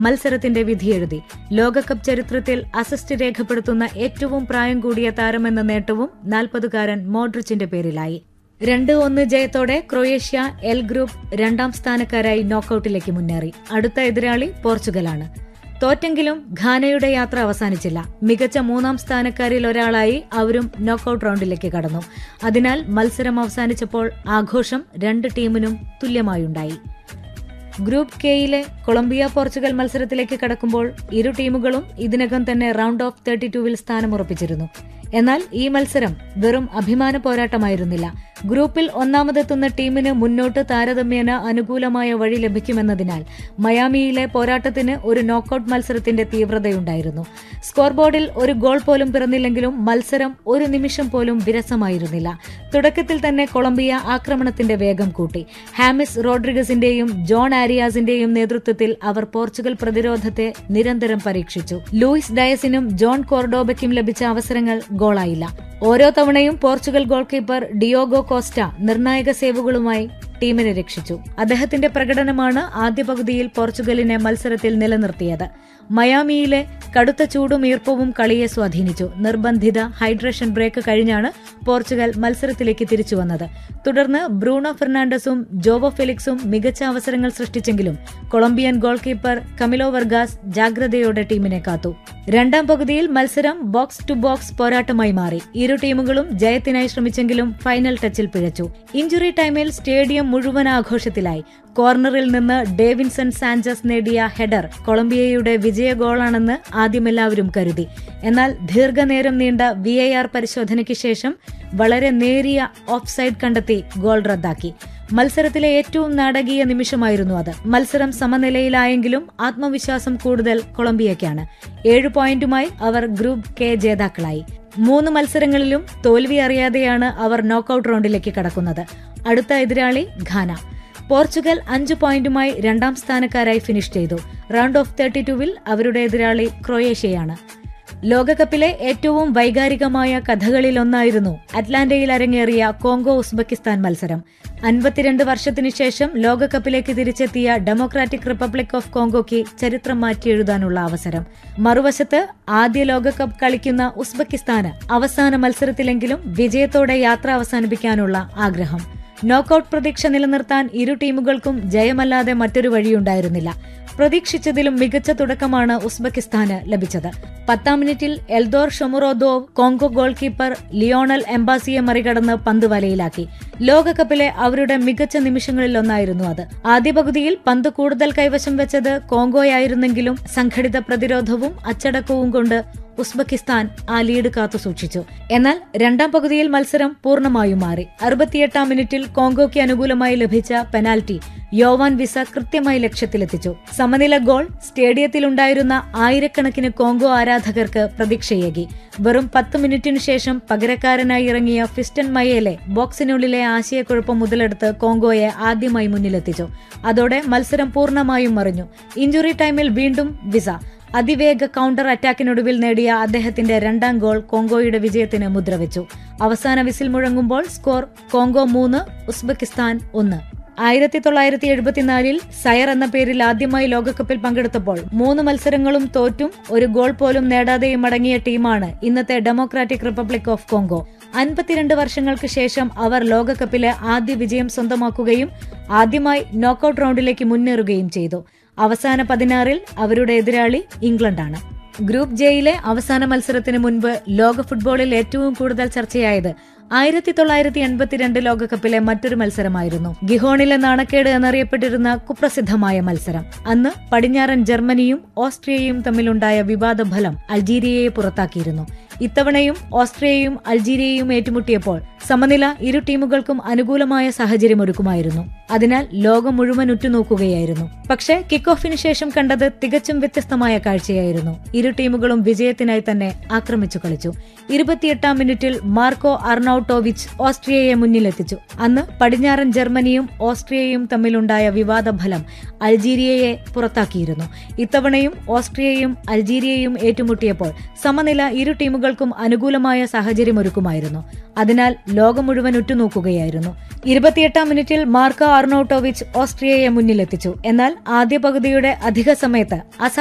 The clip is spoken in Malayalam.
മത്സരത്തിന്റെ വിധിയെഴുതി ലോകകപ്പ് ചരിത്രത്തിൽ അസിസ്റ്റ് രേഖപ്പെടുത്തുന്ന ഏറ്റവും പ്രായം കൂടിയ താരമെന്ന നേട്ടവും നാൽപ്പതുകാരൻ മോഡ്രിച്ചിന്റെ പേരിലായി രണ്ട് ഒന്ന് ജയത്തോടെ ക്രൊയേഷ്യ എൽ ഗ്രൂപ്പ് രണ്ടാം സ്ഥാനക്കാരായി നോക്കൌട്ടിലേക്ക് മുന്നേറി അടുത്ത എതിരാളി പോർച്ചുഗലാണ് തോറ്റെങ്കിലും ഘാനയുടെ യാത്ര അവസാനിച്ചില്ല മികച്ച മൂന്നാം സ്ഥാനക്കാരിൽ ഒരാളായി അവരും നോക്കൌട്ട് റൗണ്ടിലേക്ക് കടന്നു അതിനാൽ മത്സരം അവസാനിച്ചപ്പോൾ ആഘോഷം രണ്ട് ടീമിനും തുല്യമായുണ്ടായി ഗ്രൂപ്പ് കെയിലെ കൊളംബിയ പോർച്ചുഗൽ മത്സരത്തിലേക്ക് കടക്കുമ്പോൾ ഇരു ടീമുകളും ഇതിനകം തന്നെ റൗണ്ട് ഓഫ് തേർട്ടി ടൂവിൽ സ്ഥാനമുറപ്പിച്ചിരുന്നു എന്നാൽ ഈ മത്സരം വെറും അഭിമാന പോരാട്ടമായിരുന്നില്ല ഗ്രൂപ്പിൽ ഒന്നാമതെത്തുന്ന ടീമിന് മുന്നോട്ട് താരതമ്യേന അനുകൂലമായ വഴി ലഭിക്കുമെന്നതിനാൽ മയാമിയിലെ പോരാട്ടത്തിന് ഒരു നോക്കൌട്ട് മത്സരത്തിന്റെ തീവ്രതയുണ്ടായിരുന്നു സ്കോർ ബോർഡിൽ ഒരു ഗോൾ പോലും പിറന്നില്ലെങ്കിലും മത്സരം ഒരു നിമിഷം പോലും വിരസമായിരുന്നില്ല തുടക്കത്തിൽ തന്നെ കൊളംബിയ ആക്രമണത്തിന്റെ വേഗം കൂട്ടി ഹാമിസ് റോഡ്രിഗസിന്റെയും ജോൺ ആരിയാസിന്റെയും നേതൃത്വത്തിൽ അവർ പോർച്ചുഗൽ പ്രതിരോധത്തെ നിരന്തരം പരീക്ഷിച്ചു ലൂയിസ് ഡയസിനും ജോൺ കോർഡോബയ്ക്കും ലഭിച്ച അവസരങ്ങൾ ഗോളായില്ല ഓരോ തവണയും Portugal goal keeper Diogo Costa നിർണായക സേവുകളുമായി ടീമിനെ രക്ഷിച്ചു അദ്ദേഹത്തിന്റെ പ്രകടനമാണ് ആദ്യ പകുതിയിൽ പോർച്ചുഗലിനെ മത്സരത്തിൽ നിലനിർത്തിയത് മയാമിയിലെ കടുത്ത ചൂടും ഈർപ്പവും കളിയെ സ്വാധീനിച്ചു നിർബന്ധിത ഹൈഡ്രേഷൻ ബ്രേക്ക് കഴിഞ്ഞാണ് പോർച്ചുഗൽ മത്സരത്തിലേക്ക് തിരിച്ചു വന്നത് തുടർന്ന് ബ്രൂണോ ഫെർണാണ്ടസും ജോവോ ഫെലിക്സും മികച്ച അവസരങ്ങൾ സൃഷ്ടിച്ചെങ്കിലും Colombian goal keeper Camilo Vargas ജാഗ്രതയോടെ ടീമിനെ കാത്തു രണ്ടാം പകുതിയിൽ മത്സരം ബോക്സ് ടു ബോക്സ് പോരാട്ടമായി മാറി ഇരു ടീമുകളും ജയത്തിനായി ശ്രമിച്ചെങ്കിലും ഫൈനൽ ടച്ചിൽ പിഴച്ചു ഇഞ്ചുറി ടൈമിൽ സ്റ്റേഡിയം മുഴുവൻ ആഘോഷത്തിലായി കോർണറിൽ നിന്ന് ഡേവിൻസൺ സാഞ്ചസ് നേടിയ ഹെഡർ കൊളംബിയയുടെ വിജയ ഗോളാണെന്ന് ആദ്യമെല്ലാവരും കരുതി എന്നാൽ ദീർഘനേരം നീണ്ട വി പരിശോധനയ്ക്ക് ശേഷം വളരെ നേരിയ ഓഫ് സൈഡ് കണ്ടെത്തി ഗോൾ റദ്ദാക്കി മത്സരത്തിലെ ഏറ്റവും നാടകീയ നിമിഷമായിരുന്നു അത് മത്സരം സമനിലയിലായെങ്കിലും ആത്മവിശ്വാസം കൂടുതൽ കൊളംബിയയ്ക്കാണ് ഏഴ് പോയിന്റുമായി അവർ ഗ്രൂപ്പ് കെ ജേതാക്കളായി മൂന്ന് മത്സരങ്ങളിലും തോൽവി അറിയാതെയാണ് അവർ നോക്കൌട്ട് റൗണ്ടിലേക്ക് കടക്കുന്നത് അടുത്ത എതിരാളി ഘാന പോർച്ചുഗൽ അഞ്ച് പോയിന്റുമായി രണ്ടാം സ്ഥാനക്കാരായി ഫിനിഷ് ചെയ്തു റൗണ്ട് ഓഫ് തേർട്ടി ടൂവിൽ അവരുടെ എതിരാളി ക്രൊയേഷ്യയാണ് ലോകകപ്പിലെ ഏറ്റവും വൈകാരികമായ കഥകളിലൊന്നായിരുന്നു അറ്റ്ലാന്റയിൽ അരങ്ങേറിയ കോങ്കോ ഉസ്ബെക്കിസ്ഥാൻ മത്സരം അൻപത്തിരണ്ട് വർഷത്തിനു ശേഷം ലോകകപ്പിലേക്ക് തിരിച്ചെത്തിയ ഡെമോക്രാറ്റിക് റിപ്പബ്ലിക് ഓഫ് കോങ്കോയ്ക്ക് ചരിത്രം മാറ്റിയെഴുതാനുള്ള അവസരം മറുവശത്ത് ആദ്യ ലോകകപ്പ് കളിക്കുന്ന ഉസ്ബെക്കിസ്ഥാന് അവസാന മത്സരത്തിലെങ്കിലും വിജയത്തോടെ യാത്ര അവസാനിപ്പിക്കാനുള്ള ആഗ്രഹം നോക്കൌട്ട് പ്രതീക്ഷ നിലനിർത്താൻ ഇരു ടീമുകൾക്കും ജയമല്ലാതെ മറ്റൊരു വഴിയുണ്ടായിരുന്നില്ല പ്രതീക്ഷിച്ചതിലും മികച്ച തുടക്കമാണ് ഉസ്ബെക്കിസ്ഥാന് ലഭിച്ചത് പത്താം മിനിറ്റിൽ Eldor Shomurodov Congo goal keeper Lionel എംബാസിയെ മറികടന്ന് പന്ത് വലയിലാക്കി ലോകകപ്പിലെ അവരുടെ മികച്ച നിമിഷങ്ങളിലൊന്നായിരുന്നു അത് ആദ്യ പകുതിയിൽ പന്ത് കൂടുതൽ കൈവശം വെച്ചത് കോങ്കോയായിരുന്നെങ്കിലും സംഘടിത പ്രതിരോധവും അച്ചടക്കവും കൊണ്ട് ഉസ്ബെക്കിസ്ഥാൻ ആ ലീഡ് കാത്തുസൂക്ഷിച്ചു എന്നാൽ രണ്ടാം പകുതിയിൽ മത്സരം പൂർണ്ണമായും മാറി അറുപത്തിയെട്ടാം മിനിറ്റിൽ കോങ്കോയ്ക്ക് അനുകൂലമായി ലഭിച്ച പെനാൽറ്റി യോവാൻ വിസ കൃത്യമായി ലക്ഷ്യത്തിലെത്തിച്ചു സമനില ഗോൾ സ്റ്റേഡിയത്തിലുണ്ടായിരുന്ന ആയിരക്കണക്കിന് കോങ്കോ ആരാധകർക്ക് പ്രതീക്ഷയേകി വെറും പത്ത് മിനിറ്റിനു ശേഷം പകരക്കാരനായി ഇറങ്ങിയ ഫിസ്റ്റൻ മയേലെ ബോക്സിനുള്ളിലെ ആശയക്കുഴപ്പം മുതലെടുത്ത് കോങ്കോയെ ആദ്യമായി മുന്നിലെത്തിച്ചു അതോടെ മത്സരം പൂർണ്ണമായും മറിഞ്ഞു ഇഞ്ചുറി ടൈമിൽ വീണ്ടും വിസ അതിവേഗ കൗണ്ടർ അറ്റാക്കിനൊടുവിൽ നേടിയ അദ്ദേഹത്തിന്റെ രണ്ടാം ഗോൾ കോങ്കോയുടെ വിജയത്തിന് മുദ്രവെച്ചു അവസാന വിസിൽ മുഴങ്ങുമ്പോൾ സ്കോർ കോങ്കോ മൂന്ന് ഉസ്ബെക്കിസ്ഥാൻ ഒന്ന് ആയിരത്തി തൊള്ളായിരത്തി എഴുപത്തിനാലിൽ സയർ എന്ന പേരിൽ ആദ്യമായി ലോകകപ്പിൽ പങ്കെടുത്തപ്പോൾ മൂന്ന് മത്സരങ്ങളും തോറ്റും ഒരു ഗോൾ പോലും നേടാതെയും മടങ്ങിയ ടീമാണ് ഇന്നത്തെ ഡെമോക്രാറ്റിക് റിപ്പബ്ലിക് ഓഫ് കോങ്കോ അൻപത്തിരണ്ട് വർഷങ്ങൾക്ക് ശേഷം അവർ ലോകകപ്പിലെ ആദ്യ വിജയം സ്വന്തമാക്കുകയും ആദ്യമായി നോക്കൌട്ട് റൗണ്ടിലേക്ക് മുന്നേറുകയും ചെയ്തു അവസാന പതിനാറിൽ അവരുടെ എതിരാളി ഇംഗ്ലണ്ടാണ് ഗ്രൂപ്പ് ജെയിലെ അവസാന മത്സരത്തിന് മുൻപ് ലോക ഫുട്ബോളിൽ ഏറ്റവും കൂടുതൽ ചർച്ചയായത് ആയിരത്തി തൊള്ളായിരത്തി എൺപത്തിരണ്ട് ലോകകപ്പിലെ മറ്റൊരു മത്സരമായിരുന്നു ഗിഹോണിലെ നാണക്കേട് എന്നറിയപ്പെട്ടിരുന്ന കുപ്രസിദ്ധമായ മത്സരം അന്ന് പടിഞ്ഞാറൻ ജർമ്മനിയും ഓസ്ട്രിയയും തമ്മിലുണ്ടായ വിവാദ ഫലം അൾജീരിയയെ പുറത്താക്കിയിരുന്നു ഇത്തവണയും ഓസ്ട്രിയയും അൾജീരിയയും ഏറ്റുമുട്ടിയപ്പോൾ സമനില ഇരു ടീമുകൾക്കും അനുകൂലമായ സാഹചര്യമൊരുക്കുമായിരുന്നു അതിനാൽ ലോകം മുഴുവൻ ഉറ്റുനോക്കുകയായിരുന്നു പക്ഷേ കിക്ക് ഓഫിന് ശേഷം കണ്ടത് തികച്ചും വ്യത്യസ്തമായ കാഴ്ചയായിരുന്നു ഇരു ടീമുകളും വിജയത്തിനായി തന്നെ ആക്രമിച്ചു കളിച്ചു ഇരുപത്തിയെട്ടാം മിനിറ്റിൽ മാർക്കോ അർണൌട്ടോവിച്ച് ഓസ്ട്രിയയെ മുന്നിലെത്തിച്ചു അന്ന് പടിഞ്ഞാറൻ ജർമ്മനിയും ഓസ്ട്രിയയും തമ്മിലുണ്ടായ വിവാദ ഫലം അൾജീരിയയെ പുറത്താക്കിയിരുന്നു ഇത്തവണയും ഓസ്ട്രിയയും അൾജീരിയയും ഏറ്റുമുട്ടിയപ്പോൾ സമനില ഇരു ടീമുകൾ ടീമുകൾക്കും അനുകൂലമായ സാഹചര്യമൊരുക്കുമായിരുന്നു അതിനാൽ ലോകം മുഴുവൻ ഉറ്റുനോക്കുകയായിരുന്നു ഇരുപത്തിയെട്ടാം മിനിറ്റിൽ മാർക്കോ ആർണോട്ടോവിച്ച് ഓസ്ട്രിയയെ മുന്നിലെത്തിച്ചു എന്നാൽ ആദ്യ പകുതിയുടെ അധിക സമയത്ത്